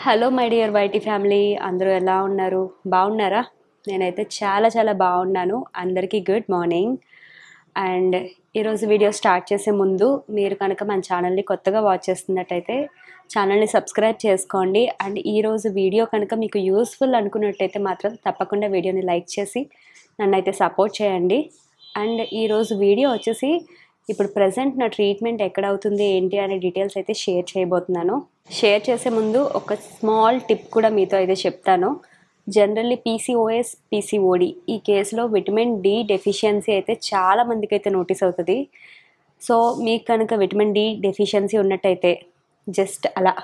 Hello my dear YT family అందరూ ఎలా ఉన్నారు బాగున్నారా నేనైతే చాలా చాలా బాగున్నాను అందరికీ గుడ్ మార్నింగ్ అండ్ ఈరోజు వీడియో స్టార్ట్ చేసే ముందు మీరు కనుక మన ఛానల్ని కొత్తగా వాచ్ చేస్తున్నట్టయితే ఛానల్ని సబ్స్క్రైబ్ చేసుకోండి అండ్ ఈరోజు వీడియో కనుక మీకు యూస్ఫుల్ అనుకున్నట్టయితే మాత్రం తప్పకుండా వీడియోని లైక్ చేసి నన్ను అయితే సపోర్ట్ చేయండి అండ్ ఈరోజు వీడియో వచ్చేసి ఇప్పుడు ప్రజెంట్ నా ట్రీట్మెంట్ ఎక్కడ అవుతుంది ఏంటి అనే డీటెయిల్స్ అయితే షేర్ చేయబోతున్నాను షేర్ చేసే ముందు ఒక స్మాల్ టిప్ కూడా మీతో అయితే చెప్తాను జనరల్లీ పీసీఓఎస్ పీసీఓడి ఈ కేసులో విటమిన్ డి డెఫిషియన్సీ అయితే చాలా మందికి అయితే నోటీస్ అవుతుంది సో మీకు కనుక విటమిన్ డి డెఫిషియన్సీ ఉన్నట్టయితే జస్ట్ అలా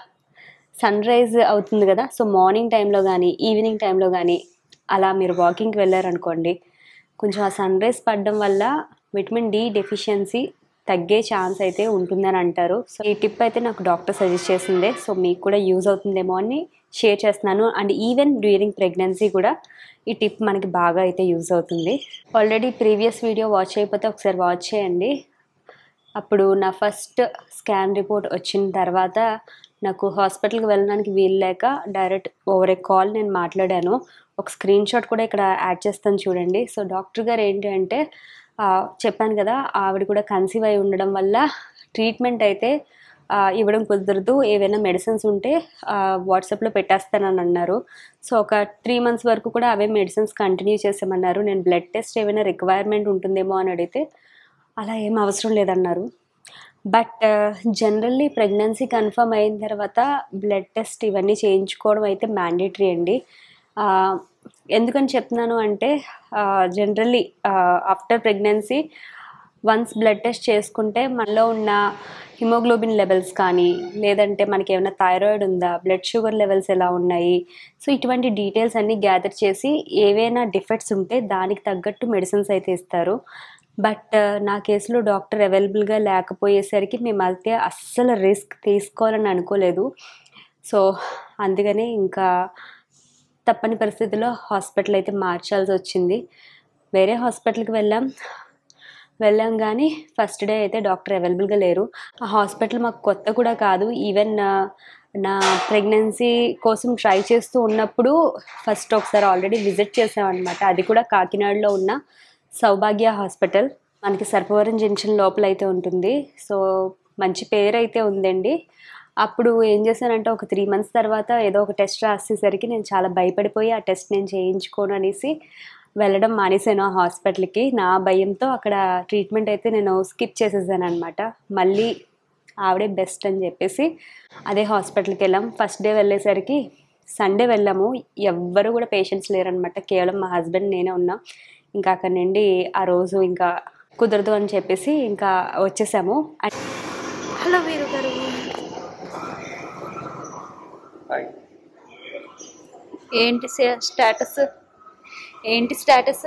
సన్ రైజ్ అవుతుంది కదా సో మార్నింగ్ టైంలో కానీ ఈవినింగ్ టైంలో కానీ అలా మీరు వాకింగ్కి వెళ్ళారనుకోండి కొంచెం ఆ సన్ రైజ్ పడడం వల్ల విటమిన్ డి డెఫిషియన్సీ తగ్గే ఛాన్స్ అయితే ఉంటుందని అంటారు సో ఈ టిప్ అయితే నాకు డాక్టర్ సజెస్ట్ చేసిందే సో మీకు కూడా యూజ్ అవుతుందేమో అని షేర్ చేస్తున్నాను అండ్ ఈవెన్ డ్యూరింగ్ ప్రెగ్నెన్సీ కూడా ఈ టిప్ మనకి బాగా అయితే యూజ్ అవుతుంది ఆల్రెడీ ప్రీవియస్ వీడియో వాచ్ అయిపోతే ఒకసారి వాచ్ చేయండి అప్పుడు నా ఫస్ట్ స్కాన్ రిపోర్ట్ వచ్చిన తర్వాత నాకు హాస్పిటల్కి వెళ్ళడానికి వీలు లేక డైరెక్ట్ ఓవర్ ఏ కాల్ నేను మాట్లాడాను ఒక స్క్రీన్ షాట్ కూడా ఇక్కడ యాడ్ చేస్తాను చూడండి సో డాక్టర్ గారు ఏంటి అంటే ఆ, చెప్పాను కదా ఆవిడ కూడా కన్సీవ్ అయి ఉండడం వల్ల ట్రీట్మెంట్ అయితే ఆ, ఇవ్వడం కుదరదు ఏవైనా మెడిసిన్స్ ఉంటే వాట్సాప్లో పెట్టేస్తానని అన్నారు సో ఒక త్రీ మంత్స్ వరకు కూడా అవే మెడిసిన్స్ కంటిన్యూ చేసామన్నారు నేను బ్లడ్ టెస్ట్ ఏమైనా రిక్వైర్మెంట్ ఉంటుందేమో అని అడిగితే అలా ఏం అవసరం లేదన్నారు బట్ జనరల్లీ ప్రెగ్నెన్సీ కన్ఫర్మ్ అయిన తర్వాత బ్లడ్ టెస్ట్ ఇవన్నీ చేయించుకోవడం అయితే మ్యాండేటరీ అండి ఆ, ఎందుకని చెప్తున్నాను అంటే generally after pregnancy once blood test చేసుకుంటే మనలో ఉన్న హిమోగ్లోబిన్ లెవెల్స్ కానీ లేదంటే మనకి ఏమైనా థైరాయిడ్ ఉందా బ్లడ్ షుగర్ లెవెల్స్ ఎలా ఉన్నాయి సో ఇటువంటి డీటెయిల్స్ అన్నీ గ్యాదర్ చేసి ఏవైనా డిఫెక్ట్స్ ఉంటే దానికి తగ్గట్టు మెడిసిన్స్ అయితే ఇస్తారు బట్ నా కేసులో డాక్టర్ అవైలబుల్గా లేకపోయేసరికి మేము అయితే అస్సలు రిస్క్ తీసుకోవాలని అనుకోలేదు సో అందుకనే ఇంకా తప్పని పరిస్థితిలో హాస్పిటల్ అయితే మార్చాల్సి వచ్చింది వేరే హాస్పిటల్కి వెళ్ళాం వెళ్ళాం కానీ ఫస్ట్ డే అయితే డాక్టర్ అవైలబుల్గా లేరు ఆ హాస్పిటల్ మాకు కొత్త కూడా కాదు ఈవెన్ నా ప్రెగ్నెన్సీ కోసం ట్రై చేస్తూ ఉన్నప్పుడు ఫస్ట్ ఒకసారి ఆల్రెడీ విజిట్ చేసామన్నమాట అది కూడా కాకినాడలో ఉన్న సౌభాగ్య హాస్పిటల్ మనకి సర్పవరం జంక్షన్ లోపల అయితే ఉంటుంది సో మంచి పేరు అయితే ఉందండి అప్పుడు ఏం చేశానంటే ఒక త్రీ మంత్స్ తర్వాత ఏదో ఒక టెస్ట్ రాసేసరికి నేను చాలా భయపడిపోయి ఆ టెస్ట్ నేను చేయించుకోను అనేసి వెళ్ళడం మానేశాను ఆ హాస్పిటల్కి నా భయంతో అక్కడ ట్రీట్మెంట్ అయితే నేను స్కిప్ చేసేసాను అనమాట మళ్ళీ ఆవిడే బెస్ట్ అని చెప్పేసి అదే హాస్పిటల్కి వెళ్ళాం ఫస్ట్ డే వెళ్ళేసరికి సండే వెళ్ళాము ఎవ్వరు కూడా పేషెంట్స్ లేరనమాట కేవలం మా హస్బెండ్ నేనే ఉన్నా ఇంకా అక్కడ నుండి ఆ రోజు ఇంకా కుదరదు అని చెప్పేసి ఇంకా వచ్చేసాము హలో వీరు గారు హాయ్ ఏంటి స్టేటస్ ఏంటి స్టేటస్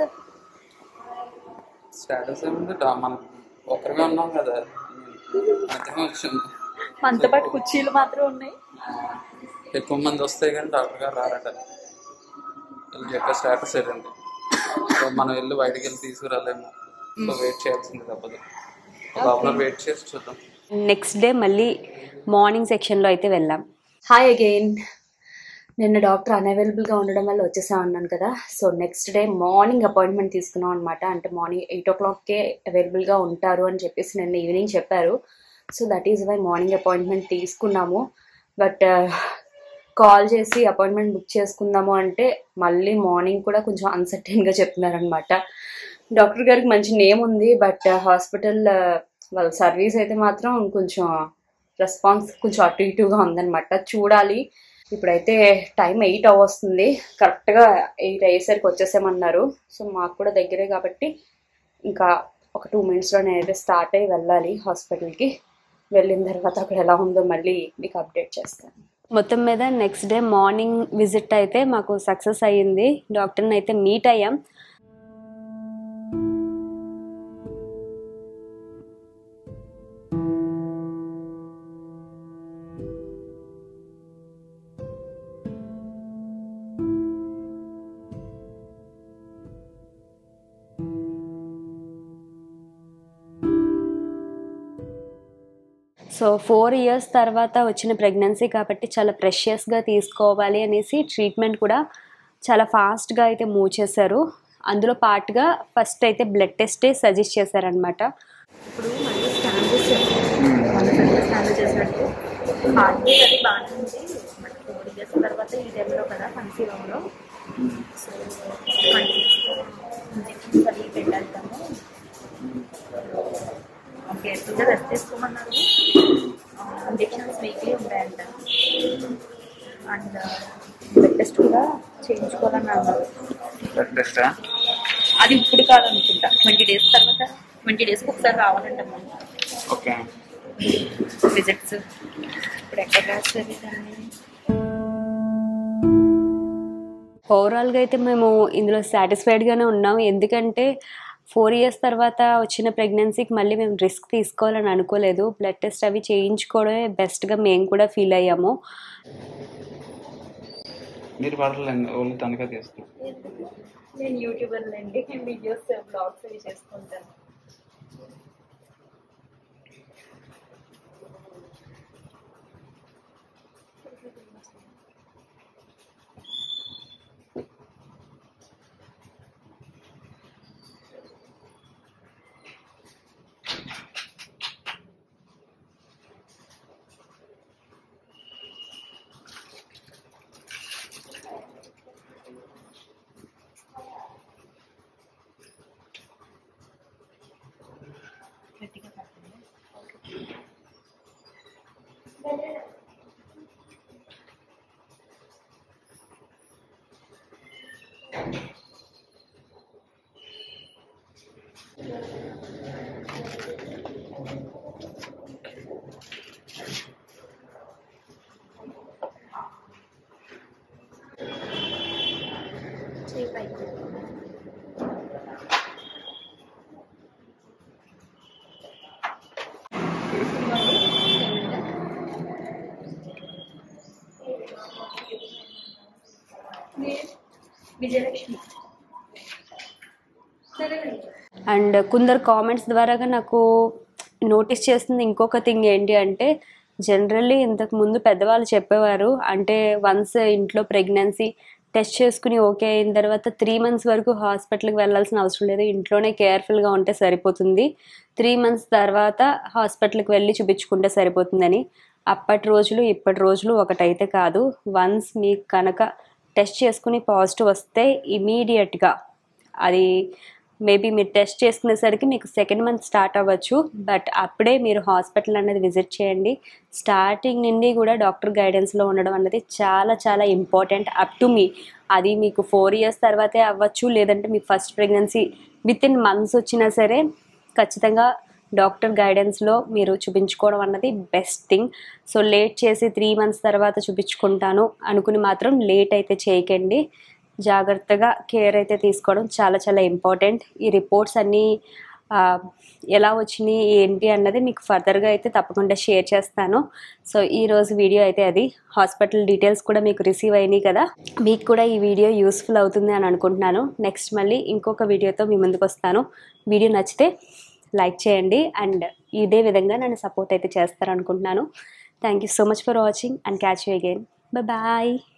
స్టేటస్ ఏముంది డా- మనం ఒకరిగా ఉన్నాం కదా మధ్యలో వచ్చింది మనతో పాటు కుర్చీలు మాత్రం ఉన్నాయి ఎక్కువ మంది వస్తే కానీ డాక్టర్ గారు రారట వీళ్ళు చెప్పే స్టేటస్ ఏంటండి సో మనం వెళ్ళి బయటికి వెళ్ళి తీసుకురాలేము సో వెయిట్ చేయాల్సింది తప్పదు లోపల వెయిట్ చేసి చూద్దాం నెక్స్ట్ డే మళ్ళీ మార్నింగ్ సెక్షన్లో అయితే వెళ్ళాం హాయ్ అగైన్ నిన్న డాక్టర్ అన్అవైలబుల్గా ఉండడం వల్ల వచ్చేసా ఉన్నాను కదా so next day morning appointment తీసుకున్నాం అనమాట అంటే మార్నింగ్ ఎయిట్ ఓ క్లాక్కే అవైలబుల్గా ఉంటారు అని చెప్పేసి నిన్న ఈవినింగ్ చెప్పారు so that is why morning appointment తీసుకున్నాము బట్ కాల్ చేసి అపాయింట్మెంట్ బుక్ చేసుకుందాము అంటే మళ్ళీ మార్నింగ్ కూడా కొంచెం అన్సర్టైన్గా చెప్తున్నారనమాట డాక్టర్ గారికి మంచి నేమ్ ఉంది బట్ హాస్పిటల్ వాళ్ళ సర్వీస్ అయితే మాత్రం కొంచెం రెస్పాన్స్ కొంచెం అటు ఇటుగా ఉందన్నమాట చూడాలి ఇప్పుడైతే టైం ఎయిట్ అవ్వస్తుంది కరెక్ట్గా ఎయిట్ అయ్యేసరికి వచ్చేసామన్నారు సో మాకు కూడా దగ్గరే కాబట్టి ఇంకా ఒక టూ మినిట్స్లో నేనైతే స్టార్ట్ అయ్యి వెళ్ళాలి హాస్పిటల్కి వెళ్ళిన తర్వాత అక్కడ ఎలా ఉందో మళ్ళీ మీకు అప్డేట్ చేస్తాను మొత్తం మీద నెక్స్ట్ డే మార్నింగ్ విజిట్ అయితే మాకు సక్సెస్ అయ్యింది డాక్టర్ని అయితే మీట్ అయ్యాం సో ఫోర్ ఇయర్స్ తర్వాత వచ్చిన ప్రెగ్నెన్సీ కాబట్టి చాలా ప్రెషియస్గా తీసుకోవాలి అనేసి ట్రీట్మెంట్ కూడా చాలా ఫాస్ట్గా అయితే మూవ్ చేశారు అందులో పార్ట్గా ఫస్ట్ అయితే బ్లడ్ టెస్టే సజెస్ట్ చేశారనమాట ఇప్పుడు మళ్ళీ స్కాన్ చేశారు మన ఫ్రెండ్ స్కాన్ చేసినట్టు హార్ట్ బీట్ అది బాగానే ఉంది మనకి ఫోర్ ఇయర్స్ తర్వాత ఈ టైంలో కదా కన్సీవ్ అవ్వలో సో ఇంజెక్షన్స్ అవి పెట్టేద్దాము కేర్ఫుల్గా రెస్ట్ తీసుకోమన్నారు ఇంజెక్షన్స్ వీక్లీ ఉంటాయంట అండ్ బ్లడ్ టెస్ట్ కూడా చేయించుకోవాలని అన్నారు బ్లడ్ టెస్టా అది ఇప్పుడు కాదనుకుంటా ట్వంటీ డేస్ తర్వాత ట్వంటీ డేస్కి ఒకసారి రావాలంట మనం ఓకే విజిట్స్ ఇప్పుడు ఎక్కడ రాస్తారు దాన్ని ఓవరాల్గా అయితే మేము ఇందులో సాటిస్ఫైడ్గానే ఉన్నాం ఎందుకంటే ఫోర్ ఇయర్స్ తర్వాత వచ్చిన ప్రెగ్నెన్సీకి మళ్ళీ మేము రిస్క్ తీసుకోవాలని అనుకోలేదు బ్లడ్ టెస్ట్ అవి చేయించుకోవడమే బెస్ట్గా మేము కూడా ఫీల్ అయ్యాము మీరు పడలేదు ఓన్లీ తనగా తీస్తాం నేను యూట్యూబర్ అండి నేను వీడియోస్ బ్లాగ్స్ అవి చేసుకుంటాను గట్టిగా పట్టండి చేయి పైకి పెట్టండి. విజయలక్ష్మి అండ్ కొందరు కామెంట్స్ ద్వారాగా నాకు నోటీస్ చేస్తుంది ఇంకొక థింగ్ ఏంటి అంటే జనరల్లీ ఇంతకు ముందు పెద్దవాళ్ళు చెప్పేవారు అంటే వన్స్ ఇంట్లో ప్రెగ్నెన్సీ టెస్ట్ చేసుకుని ఓకే అయిన తర్వాత త్రీ మంత్స్ వరకు హాస్పిటల్కి వెళ్ళాల్సిన అవసరం లేదు ఇంట్లోనే కేర్ఫుల్గా ఉంటే సరిపోతుంది త్రీ మంత్స్ తర్వాత హాస్పిటల్కి వెళ్ళి చూపించుకుంటే సరిపోతుందని అప్పటి రోజులు ఇప్పటి రోజులు ఒకటైతే కాదు వన్స్ మీకు కనుక టెస్ట్ చేసుకుని పాజిటివ్ వస్తే ఇమీడియట్గా అది మేబీ మీరు టెస్ట్ చేసుకునేసరికి మీకు సెకండ్ మంత్ స్టార్ట్ అవ్వచ్చు బట్ అప్పుడే మీరు హాస్పిటల్ అనేది విజిట్ చేయండి స్టార్టింగ్ నుండి కూడా డాక్టర్ గైడెన్స్లో ఉండడం అనేది చాలా చాలా ఇంపార్టెంట్ అప్ టు మీ అది మీకు ఫోర్ ఇయర్స్ తర్వాతే అవ్వచ్చు లేదంటే మీకు first pregnancy within months వచ్చినా సరే ఖచ్చితంగా డాక్టర్ గైడెన్స్లో మీరు చూపించుకోవడం అన్నది బెస్ట్ థింగ్ సో లేట్ చేసి త్రీ మంత్స్ తర్వాత చూపించుకుంటాను అనుకుని మాత్రం లేట్ అయితే చేయకండి జాగ్రత్తగా కేర్ అయితే తీసుకోవడం చాలా చాలా ఇంపార్టెంట్ ఈ రిపోర్ట్స్ అన్నీ ఆ, ఎలా వచ్చినాయి ఏంటి అన్నది మీకు ఫర్దర్గా అయితే తప్పకుండా షేర్ చేస్తాను సో ఈ రోజు వీడియో అయితే అది హాస్పిటల్ డీటెయిల్స్ కూడా మీకు రిసీవ్ అయినాయి కదా మీకు కూడా ఈ వీడియో యూస్ఫుల్ అవుతుంది అని అనుకుంటున్నాను నెక్స్ట్ మళ్ళీ ఇంకొక వీడియోతో మీ ముందుకు వస్తాను వీడియో నచ్చితే లైక్ చేయండి అండ్ ఇదే విధంగా నన్ను సపోర్ట్ అయితే చేస్తారనుకుంటున్నాను thank you so much for watching and catch you again bye